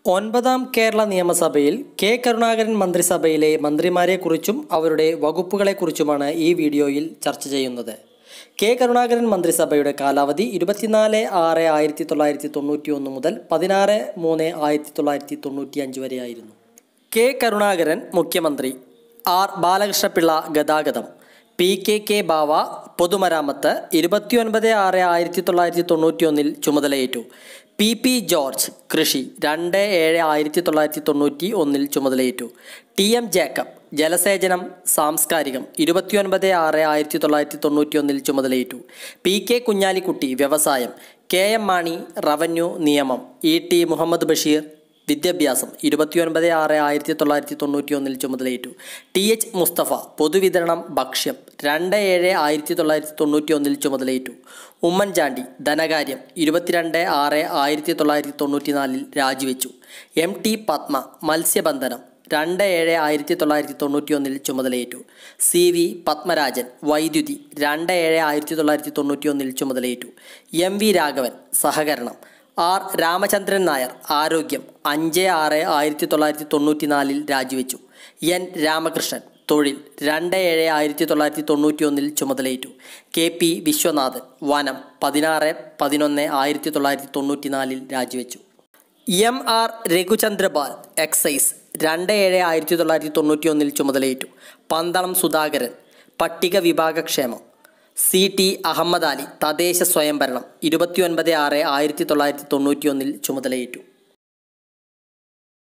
ഒൻപതാം കേരള നിയമസഭയിൽ കെ കരുണാകരൻ മന്ത്രിസഭയിലെ മന്ത്രിമാരെക്കുറിച്ചും അവരുടെ വകുപ്പുകളെക്കുറിച്ചുമാണ് ഈ വീഡിയോയിൽ ചർച്ച ചെയ്യുന്നത് കെ കരുണാകരൻ മന്ത്രിസഭയുടെ കാലാവധി ഇരുപത്തിനാല് ആറ് ആയിരത്തി തൊള്ളായിരത്തി തൊണ്ണൂറ്റി ഒന്ന് മുതൽ പതിനാറ് മൂന്ന് ആയിരത്തി തൊള്ളായിരത്തി തൊണ്ണൂറ്റി അഞ്ച് വരെയായിരുന്നു കെ കരുണാകരൻ മുഖ്യമന്ത്രി ആർ ബാലകൃഷ്ണപിള്ള ഗതാഗതം പി കെ കെ ബാവ പൊതുമരാമത്ത് ഇരുപത്തിയൊൻപത് ആറ് ആയിരത്തി തൊള്ളായിരത്തി തൊണ്ണൂറ്റി ഒന്നിൽ ചുമതലയേറ്റു പി പി ജോർജ് കൃഷി രണ്ട് ഏഴ് ആയിരത്തി തൊള്ളായിരത്തി തൊണ്ണൂറ്റി ഒന്നിൽ ചുമതലയേറ്റു ടി എം ജേക്കബ് ജലസേചനം സാംസ്കാരികം ഇരുപത്തിയൊൻപത് ആറ് ആയിരത്തി തൊള്ളായിരത്തി തൊണ്ണൂറ്റി ഒന്നിൽ ചുമതലയേറ്റു പി കെ കുഞ്ഞാലിക്കുട്ടി വ്യവസായം കെ എം മാണി റവന്യൂ നിയമം ഇ ടി മുഹമ്മദ് ബഷീർ വിദ്യാഭ്യാസം ഇരുപത്തിയൊൻപത് ആറ് ആയിരത്തി തൊള്ളായിരത്തി തൊണ്ണൂറ്റി ഒന്നിൽ ചുമതലയേറ്റു ടി എച്ച് മുസ്തഫ പൊതുവിതരണം ഭക്ഷ്യം രണ്ട് ഏഴ് ആയിരത്തി തൊള്ളായിരത്തി തൊണ്ണൂറ്റി ഒന്നിൽ ചുമതലയേറ്റു ഉമ്മൻചാണ്ടി ധനകാര്യം ഇരുപത്തിരണ്ട് ആറ് ആയിരത്തി തൊള്ളായിരത്തി തൊണ്ണൂറ്റി നാലിൽ രാജിവെച്ചു എം ടി പത്മ മത്സ്യബന്ധനം രണ്ട് ഏഴ് ആയിരത്തി തൊള്ളായിരത്തി തൊണ്ണൂറ്റി ഒന്നിൽ ചുമതലയേറ്റു സി വി പത്മരാജൻ വൈദ്യുതി രണ്ട് ഏഴ് ആയിരത്തി തൊള്ളായിരത്തി തൊണ്ണൂറ്റി ഒന്നിൽ ചുമതലയേറ്റു എം വി രാഘവൻ സഹകരണം ആർ രാമചന്ദ്രൻ നായർ ആരോഗ്യം അഞ്ച് ആറ് ആയിരത്തി തൊള്ളായിരത്തി തൊണ്ണൂറ്റി നാലിൽ രാജിവെച്ചു എൻ രാമകൃഷ്ണൻ തൊഴിൽ രണ്ട് ഏഴ് ആയിരത്തി തൊള്ളായിരത്തി തൊണ്ണൂറ്റി ഒന്നിൽ ചുമതലയേറ്റു കെ പി വിശ്വനാഥൻ വനം പതിനാറ് പതിനൊന്ന് ആയിരത്തി തൊള്ളായിരത്തി തൊണ്ണൂറ്റി നാലിൽ രാജിവെച്ചു എം ആർ രഘുചന്ദ്രപാൽ എക്സൈസ് രണ്ട് ഏഴ് ആയിരത്തി തൊള്ളായിരത്തി തൊണ്ണൂറ്റി ഒന്നിൽ ചുമതലയേറ്റു പന്തളം സുധാകരൻ പട്ടിക വിഭാഗക്ഷേമം സി ടി അഹമ്മദ് അലി തദ്ദേശ സ്വയംഭരണം ഇരുപത്തിയൊൻപത് ആറ് ആയിരത്തി തൊള്ളായിരത്തി തൊണ്ണൂറ്റി ഒന്നിൽ ചുമതലയേറ്റു